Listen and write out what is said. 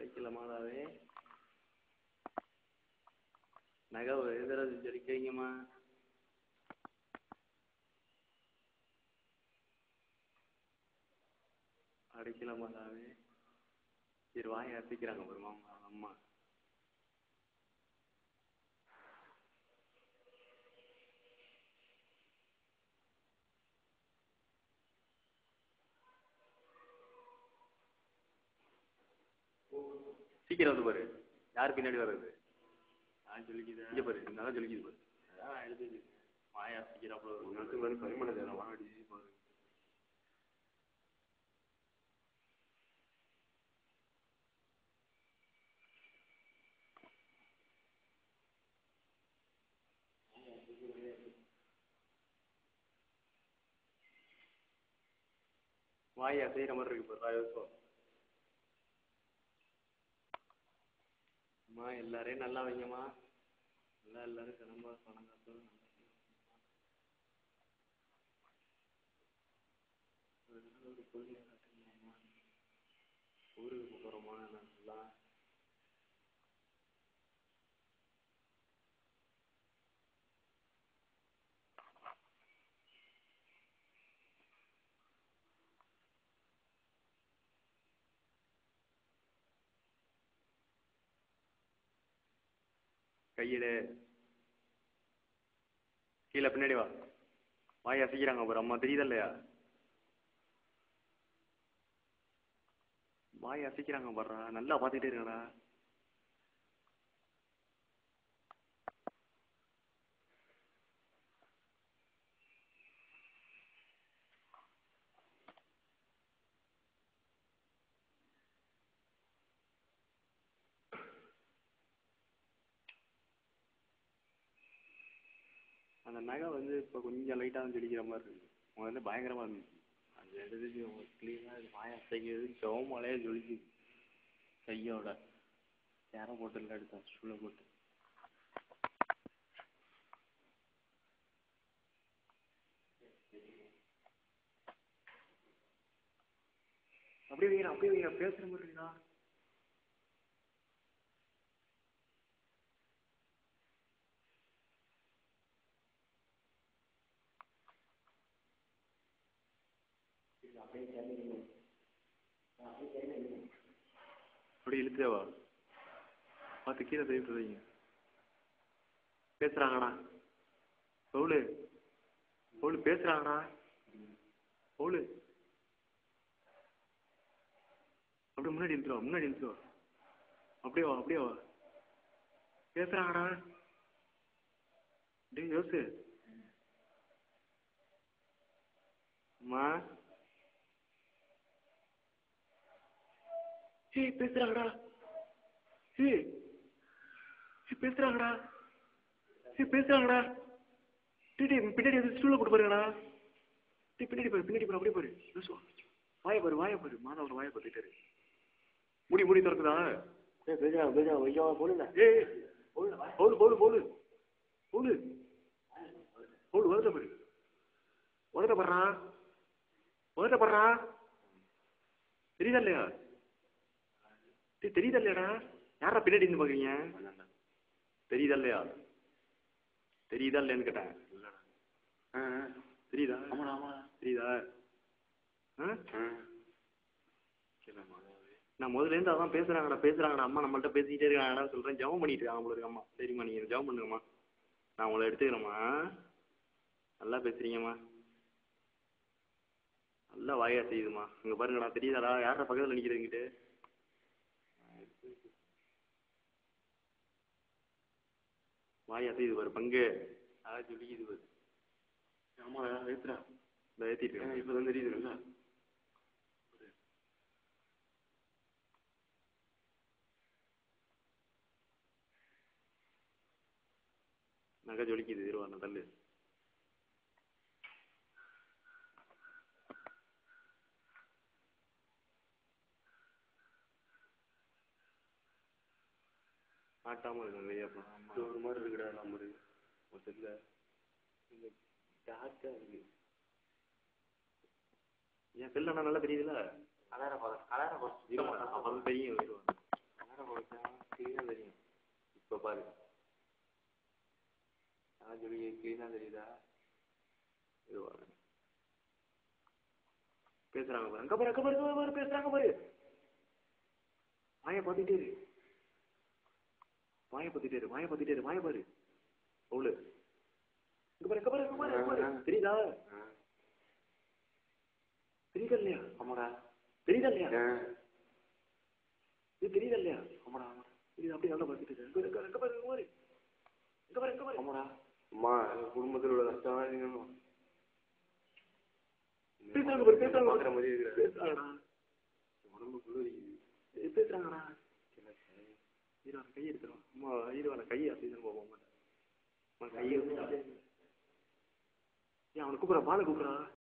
அடிக்கல மாதாவே நகை ஒரு இதில் ஜொலிக்கிறீங்கம்மா அடிக்கல மாதாவே சரி வாயை அசைக்கிறாங்க பாருமா அம்மா சீக்கிரம் வந்து பாரு யார் பின்னாடி வர்றது நான் சொல்லிக்குது இங்கே பாரு நல்லா சொல்லிக்குது பாரு அதான் எழுதுது வாயா சீக்கிரம் ஒரு நேரத்துக்கு வந்து பரிமள தேரம் வாடி பாரு வாய் அசைகிற மாதிரி இருக்கு பாரு யோசம் அம்மா எல்லாரையும் நல்லா வைங்கம்மா நல்லா எல்லாரும் சிரமமா பணம் காசு ஒரு பொருளை காட்டுங்கம்மா ஊருக்கு போகிறோமா நல்லா கையிடு கீழே பின்னாடி வா வாய் அசைக்கிறாங்க பாரு அம்மா தெரியுதா இல்லையா வாய் அசைக்கிறாங்க பாருடா நல்லா பார்த்துக்கிட்டே இருக்கடா அந்த நகை வந்து இப்போ கொஞ்சம் லைட்டாக தான் ஜொலிக்கிற மாதிரி இருக்கு முதல்ல பயங்கரமாக இருந்துச்சு அந்த எடுத்துச்சு கிளீனாக வாய அசைக்கிறது ஜவமாலையே ஜொலிக்குது கையோட யாரை போட்டு எடுத்தேன் ஸ்டூலை போட்டு அப்படியே வைக்கிறேன் அப்படியே வைக்கிறேன் பேசுகிற மாதிரி இருக்கா அப்படி இழுத்துவா பார்த்து கீழே தள்ளி வைங்க பேசுறாங்கடா பவுலு பவுலு பேசுறாங்கடா பவுலு அப்படியே முன்னாடி இழுத்துருவா முன்னாடி இழுத்துருவா அப்படியே வா அப்படியே வா பேசுறாங்கடா டேய் யோசு அம்மா ஏய் பேசுறாங்கடா ஏய் ஏய் பேசுறாங்கடா ஏய் பேசுறாங்கடா டேய் டேய் பின்னாடி வந்து ஸ்டூல போட்டு பாருங்கடா டேய் பின்னாடி பாரு பின்னாடி பாரு அப்படியே பாரு யோசு வாய பாரு வாய பாரு மாதவர் வாய பார்த்துட்டாரு முடி முடி திறக்குதா ஏய் பேஜா பேஜா வையா போடுல ஏய் போடு போடு போடு போடு போடு வருத பாரு வருத படுறா வருத படுறா தெரியுதா இல்லையா டேய் தெரியுதா இல்லையாடா யாரா பின்னாடி இருந்து பாக்குறீங்க தெரியுதா இல்லையா தெரியுதா இல்லையான்னு கேட்டேன் ஆ, ஆ. தெரியுதா ஆமாடா ஆமாடா தெரியுதா ஆ நான் முதல்ல இருந்து அதான் பேசுறாங்கடா பேசுறாங்கடா அம்மா நம்மள்ட்ட பேசிக்கிட்டே இருக்காங்கடா சொல்றேன் ஜெபம் பண்ணிட்டு இருக்காங்க போல இருக்கு அம்மா சரிம்மா நீங்க ஜெபம் பண்ணுங்கம்மா நான் உங்களை எடுத்துக்கிறேம்மா நல்லா பேசுறீங்கம்மா நல்லா வாயா செய்யுதும்மா இங்க பாருங்கடா தெரியுதாடா யாரா பக்கத்துல நிக்கிறதுங்கிட்டு வாயா செய்யுது பாரு பங்கு அதான் சொல்லிக்குது பாரு ஆமாடா ஏத்துடா இந்த ஏத்திட்டு இருக்கேன். இப்பதான் தெரியுதுல்ல நகை ஜொலிக்குது இருவா தள்ளு ஆட்டாம இருக்கு நிறைய இது ஒரு மாதிரி இருக்குடா நம்பரு மொத்தத்தில் இந்த டார்க்காக இருக்கு என் செல் ஆனால் நல்லா தெரியுதுல்ல கலரை பாரு கலரை பாரு அப்போ தான் தெரியும் வருவான் பேசுறாங்க பாரு அங்க பாரு அங்க பாரு அங்க பாரு பேசுறாங்க பாரு வாயை பார்த்துட்டே இரு வாயை பார்த்துட்டே இரு வாயை பார்த்துட்டே இரு வாயை பாரு அவ்வளவு இங்க பாரு அங்க பாரு அங்க பாரு அங்க பாரு தெரியுதா ஆ. தெரியுதா இல்லையா ஆமாடா தெரியுதா இல்லையா ஆ. இது தெரியுதா இல்லையா ஆமாடா ஆமாடா இது அப்படியே நல்லா பார்த்துட்டு இரு. அங்க பாரு அங்க பாரு அங்க பாரு அங்க பாரு அங்க பாரு ஆமாடா அம்மா எங்க குடும்பத்தில் உள்ள கஷ்டம் இருக்கணும் பேசுறாங்க பாரு பேசுறாங்க பாக்குற பாரு. மாதிரி இருக்கிற பேசுறாங்கடா உடம்பு குளிரிக்குது ஏய், பேசுறாங்கடா ஹீரோ கை எடுத்துரும் அம்மா ஹீரோ கையை அப்படின்னு போக மாட்டேன் அவன் கையை ஏன் அவனை கூப்பிட்றான் பாலை கூப்பிட்றான்